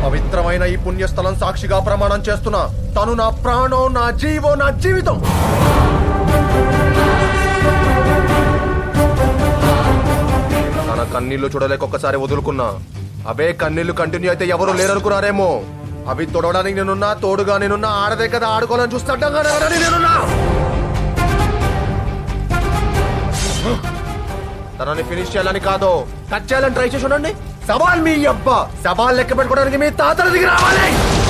పవిత్రమైన ఈ పుణ్యస్థలం సాక్షిగా ప్రమాణం చేస్తున్నా తను నా ప్రాణం నా జీవం నా జీవితం తన కన్నీళ్లు చూడలేక ఒక్కసారి వదులుకున్నా అవే కన్నీళ్లు కంటిన్యూ అయితే ఎవరు లేరనుకున్నారేమో అవి తొడవడానికి నేనున్నా తోడుగా నేనున్నా ఆడదే కదా ఆడుకోవాలని చూస్తే అడ్డంగా నేనున్నా తనని ఫినిష్ చేయాలని కాదు కట్ చేయాలని ట్రై చేసి ఉండండి సవాల్ మీ అబ్బా సవాల్ లెక్క పెట్టుకోవడానికి మీ తాతల దిగి రావాలి